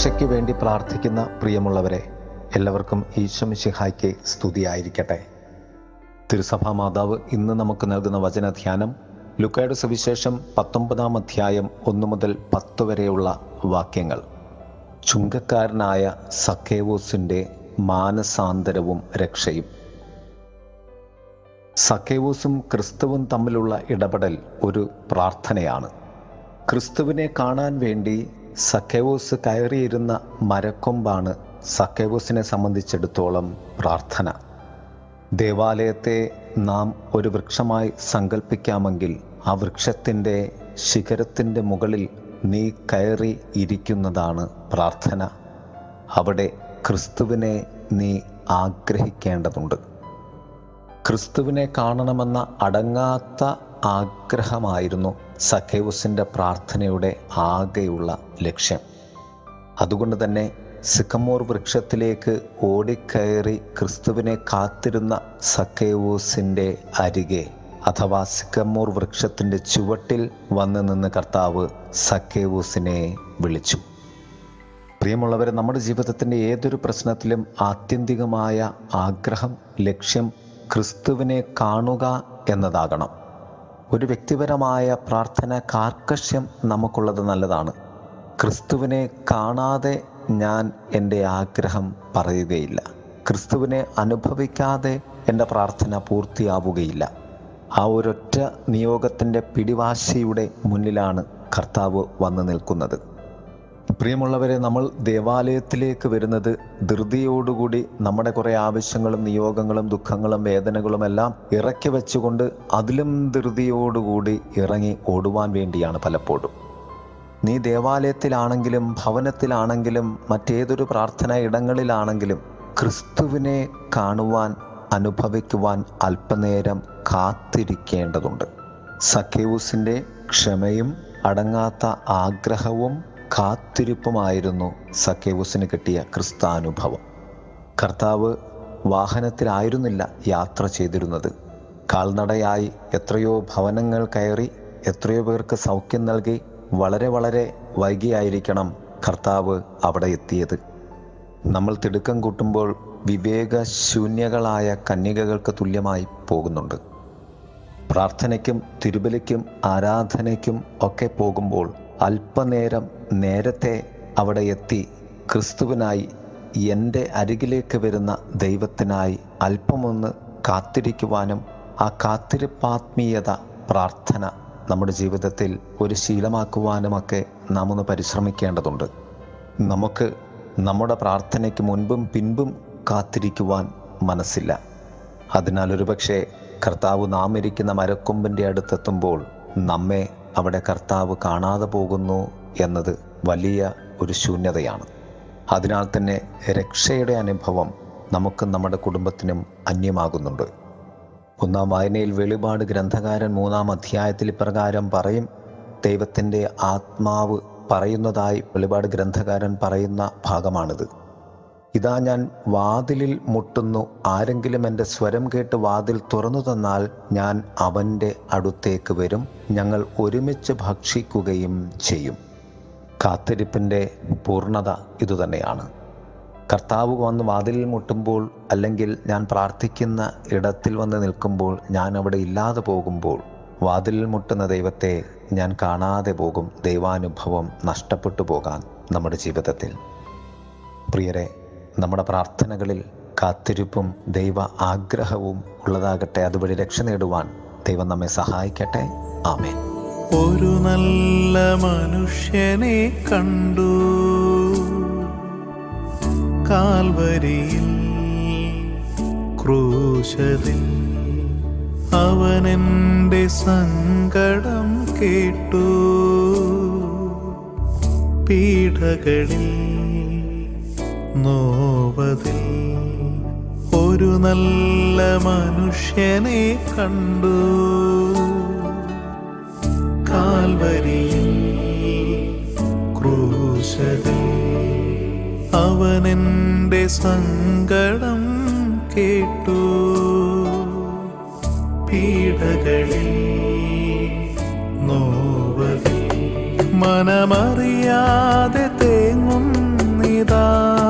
രക്ഷയ്ക്ക് വേണ്ടി പ്രാർത്ഥിക്കുന്ന പ്രിയമുള്ളവരെ എല്ലാവർക്കും ഈശ്വമിശിഹായ്ക്ക് സ്തുതിയായിരിക്കട്ടെ തിരുസഭാ മാതാവ് ഇന്ന് നമുക്ക് നൽകുന്ന വചനധ്യാനം ലുക്കയുടെ സുവിശേഷം പത്തൊമ്പതാം അധ്യായം ഒന്നു മുതൽ പത്ത് വരെയുള്ള വാക്യങ്ങൾ ചുങ്കക്കാരനായ സക്കേവൂസിൻ്റെ മാനസാന്തരവും രക്ഷയും സക്കേവൂസും ക്രിസ്തുവും തമ്മിലുള്ള ഇടപെടൽ ഒരു പ്രാർത്ഥനയാണ് ക്രിസ്തുവിനെ കാണാൻ വേണ്ടി സക്കേവൂസ് കയറിയിരുന്ന മരക്കൊമ്പാണ് സക്കേവൂസിനെ സംബന്ധിച്ചിടത്തോളം പ്രാർത്ഥന ദേവാലയത്തെ നാം ഒരു വൃക്ഷമായി സങ്കല്പിക്കാമെങ്കിൽ ആ വൃക്ഷത്തിൻ്റെ ശിഖരത്തിൻ്റെ മുകളിൽ നീ കയറി ഇരിക്കുന്നതാണ് പ്രാർത്ഥന അവിടെ ക്രിസ്തുവിനെ നീ ആഗ്രഹിക്കേണ്ടതുണ്ട് ക്രിസ്തുവിനെ കാണണമെന്ന അടങ്ങാത്ത ആഗ്രഹമായിരുന്നു സഖേവുസിൻ്റെ പ്രാർത്ഥനയുടെ ആകെയുള്ള ലക്ഷ്യം അതുകൊണ്ട് തന്നെ സിക്കമോർ വൃക്ഷത്തിലേക്ക് ഓടിക്കയറി ക്രിസ്തുവിനെ കാത്തിരുന്ന സക്കേവൂസിൻ്റെ അരികെ അഥവാ സിക്കമോർ വൃക്ഷത്തിൻ്റെ ചുവട്ടിൽ വന്നു നിന്ന് കർത്താവ് സക്കേവൂസിനെ വിളിച്ചു പ്രിയമുള്ളവരെ നമ്മുടെ ജീവിതത്തിൻ്റെ ഏതൊരു പ്രശ്നത്തിലും ആത്യന്തികമായ ആഗ്രഹം ലക്ഷ്യം ക്രിസ്തുവിനെ കാണുക എന്നതാകണം ഒരു വ്യക്തിപരമായ പ്രാർത്ഥന കാർക്കശ്യം നമുക്കുള്ളത് നല്ലതാണ് ക്രിസ്തുവിനെ കാണാതെ ഞാൻ എൻ്റെ ആഗ്രഹം പറയുകയില്ല ക്രിസ്തുവിനെ അനുഭവിക്കാതെ എൻ്റെ പ്രാർത്ഥന പൂർത്തിയാവുകയില്ല ആ ഒരൊറ്റ നിയോഗത്തിൻ്റെ പിടിവാശിയുടെ മുന്നിലാണ് കർത്താവ് വന്നു നിൽക്കുന്നത് പ്രിയമുള്ളവരെ നമ്മൾ ദേവാലയത്തിലേക്ക് വരുന്നത് ധൃതിയോടുകൂടി നമ്മുടെ കുറേ ആവശ്യങ്ങളും നിയോഗങ്ങളും ദുഃഖങ്ങളും വേദനകളും എല്ലാം ഇറക്കി വെച്ചുകൊണ്ട് അതിലും ധൃതിയോടുകൂടി ഇറങ്ങി ഓടുവാൻ വേണ്ടിയാണ് പലപ്പോഴും നീ ദേവാലയത്തിലാണെങ്കിലും ഭവനത്തിലാണെങ്കിലും മറ്റേതൊരു പ്രാർത്ഥനാ ഇടങ്ങളിലാണെങ്കിലും ക്രിസ്തുവിനെ കാണുവാൻ അനുഭവിക്കുവാൻ അല്പനേരം കാത്തിരിക്കേണ്ടതുണ്ട് സഖ്യൂസിൻ്റെ ക്ഷമയും അടങ്ങാത്ത ആഗ്രഹവും കാത്തിരിപ്പുമായിരുന്നു സഖ്യവുസിന് കിട്ടിയ ക്രിസ്താനുഭവം കർത്താവ് വാഹനത്തിലായിരുന്നില്ല യാത്ര ചെയ്തിരുന്നത് കാൽനടയായി എത്രയോ ഭവനങ്ങൾ കയറി എത്രയോ പേർക്ക് സൗഖ്യം നൽകി വളരെ വളരെ വൈകിയായിരിക്കണം കർത്താവ് അവിടെ എത്തിയത് നമ്മൾ തിടുക്കം കൂട്ടുമ്പോൾ വിവേകശൂന്യകളായ കന്യകകൾക്ക് തുല്യമായി പോകുന്നുണ്ട് പ്രാർത്ഥനയ്ക്കും തിരുബലിക്കും ആരാധനയ്ക്കും ഒക്കെ പോകുമ്പോൾ അല്പനേരം നേരത്തെ അവിടെ എത്തി ക്രിസ്തുവിനായി എൻ്റെ അരികിലേക്ക് വരുന്ന ദൈവത്തിനായി അല്പമൊന്ന് കാത്തിരിക്കുവാനും ആ കാത്തിരിപ്പാത്മീയത പ്രാർത്ഥന നമ്മുടെ ജീവിതത്തിൽ ഒരു ശീലമാക്കുവാനുമൊക്കെ നാം ഒന്ന് പരിശ്രമിക്കേണ്ടതുണ്ട് നമുക്ക് നമ്മുടെ പ്രാർത്ഥനയ്ക്ക് മുൻപും പിൻപും കാത്തിരിക്കുവാൻ മനസ്സില്ല അതിനാൽ ഒരുപക്ഷെ കർത്താവ് നാം ഇരിക്കുന്ന മരക്കൊമ്പിൻ്റെ അടുത്തെത്തുമ്പോൾ നമ്മെ അവിടെ കർത്താവ് കാണാതെ പോകുന്നു എന്നത് വലിയ ഒരു ശൂന്യതയാണ് അതിനാൽ തന്നെ രക്ഷയുടെ അനുഭവം നമുക്ക് നമ്മുടെ കുടുംബത്തിനും അന്യമാകുന്നുണ്ട് ഒന്നാം വായനയിൽ വെളിപാട് ഗ്രന്ഥകാരൻ മൂന്നാം അധ്യായത്തിൽ ഇപ്രകാരം പറയും ദൈവത്തിൻ്റെ ആത്മാവ് പറയുന്നതായി വെളിപാട് ഗ്രന്ഥകാരൻ പറയുന്ന ഭാഗമാണിത് ഇതാ ഞാൻ വാതിലിൽ മുട്ടുന്നു ആരെങ്കിലും എൻ്റെ സ്വരം കേട്ട് വാതിൽ തുറന്നു തന്നാൽ ഞാൻ അവൻ്റെ അടുത്തേക്ക് വരും ഞങ്ങൾ ഒരുമിച്ച് ഭക്ഷിക്കുകയും ചെയ്യും കാത്തിരിപ്പിൻ്റെ പൂർണ്ണത ഇതുതന്നെയാണ് കർത്താവ് വന്ന് വാതിലിൽ മുട്ടുമ്പോൾ അല്ലെങ്കിൽ ഞാൻ പ്രാർത്ഥിക്കുന്ന ഇടത്തിൽ വന്ന് നിൽക്കുമ്പോൾ ഞാൻ അവിടെ ഇല്ലാതെ പോകുമ്പോൾ വാതിലിൽ മുട്ടുന്ന ദൈവത്തെ ഞാൻ കാണാതെ പോകും ദൈവാനുഭവം നഷ്ടപ്പെട്ടു പോകാൻ നമ്മുടെ ജീവിതത്തിൽ പ്രിയരെ നമ്മുടെ പ്രാർത്ഥനകളിൽ കാത്തിരിപ്പും ദൈവ ആഗ്രഹവും ഉള്ളതാകട്ടെ അതുവഴി രക്ഷ നേടുവാൻ ദൈവം നമ്മെ സഹായിക്കട്ടെ ആമേൻ ഒരു നല്ല മനുഷ്യനെ കണ്ടു കാൽവരിയിൽ ക്രൂശതിൽ അവനെൻ്റെ സങ്കടം കേട്ടു പീഡകളിൽ നോവതിൽ ഒരു നല്ല മനുഷ്യനെ കണ്ടു കാൽവരിയിൽ ക്രൂശതിൽ അവനെൻ്റെ സങ്കടം കേട്ടു പീഡകളിൽ നോവതിൽ മനമറിയാതെ തേങ്ങുന്ന നീറുന്നിതാ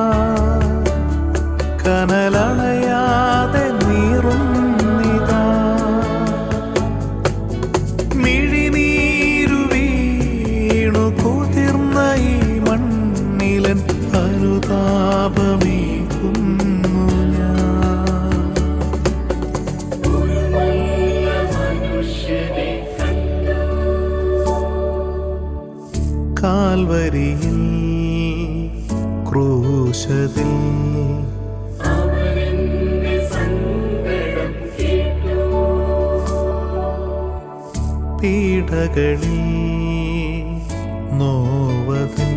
കനലണയാതെ നീറുന്നിതാ മിഴിനീരു വീണു കുതിർന്ന ഈ മണ്ണിലൻ അനുതാപമേകുന്നു ഞാൻ കാൽവരിയിൽ ക്രൂശതിൽ പീഡകളിൽ നോവതിൽ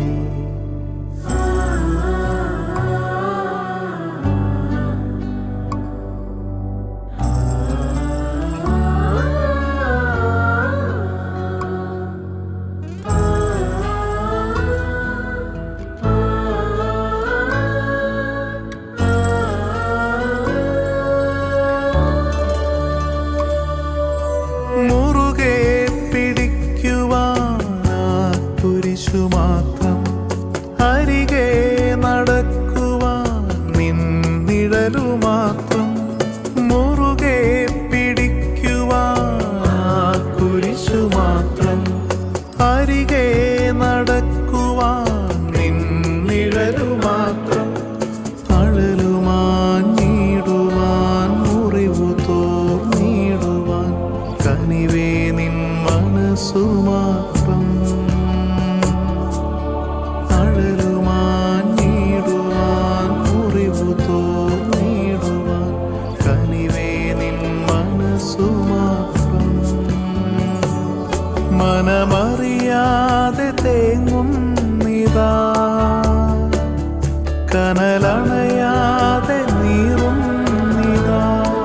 മുറുകെ പിടിക്കുവാൻ ആ കുരിശു മാത്രം അരികെ നടക്കുവാൻ നിന്നിഴലു മാത്രം മുറുകെ പിടിക്കുവാൻ ആ കുരിശു മാത്രം അരികെ നടക്കുവാൻ നിന്നിഴലു മാത്രം അഴലുമാഞ്ഞിടുവാൻ മുറിവു തോർന്നിടുവാൻ കനിവേ നിൻ മനസ്സു മാത്രം അഴലുമാഞ്ഞിടുവാൻ മുറിവു തോർന്നിടുവാൻ കനിവേ നിൻ മനസ്സു മാത്രം മനമറിയാതെ തേങ്ങുന്നിതാ കനലണയാതെ നീറുന്നിതാ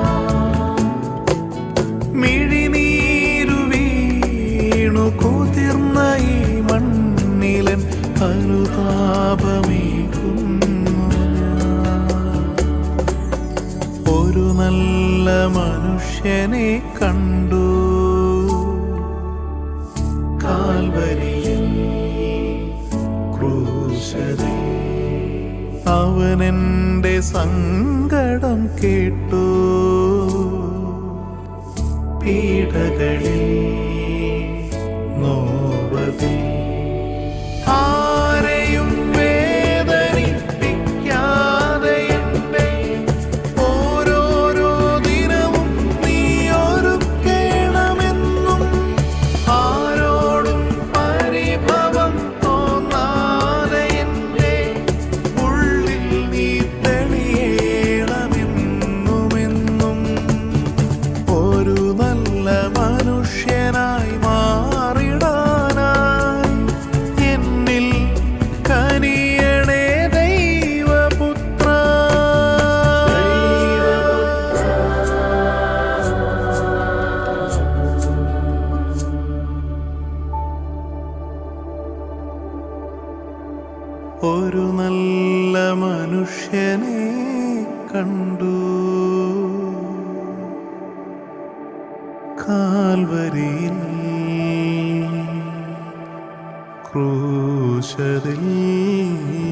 മിഴിനീരു വീണു കുതിർന്ന ഈ മണ്ണിലൻ അനുതാപമേകുന്നു ഞാൻ. ഒരു നല്ല മനുഷ്യനെ കണ്ടു കാൽവരിയിൽ ക്രൂശതേ അവനെന്റെ സങ്കടം കേട്ടു പീഡകളിൽ നോവതിൽ ആരെയും വേദനിപ്പിക്കാതെ എന്നെ ഓരോരോ ദിനവും നീ ഒരുക്കേണമെന്നും ആരോടും പരിഭവം തോന്നാതെ എന്നെ ഉള്ളിൽ നീ തെളിയണമെന്നുമെന്നും ഒരു നല്ല മനുഷ്യനായി മാറിടാനായി എന്നിൽ കനിയണേ ദൈവപുത്ര ഒരു നല്ല മനുഷ്യനെ കണ്ടു കാൽവരിയിൽ ക്രൂശതിൽ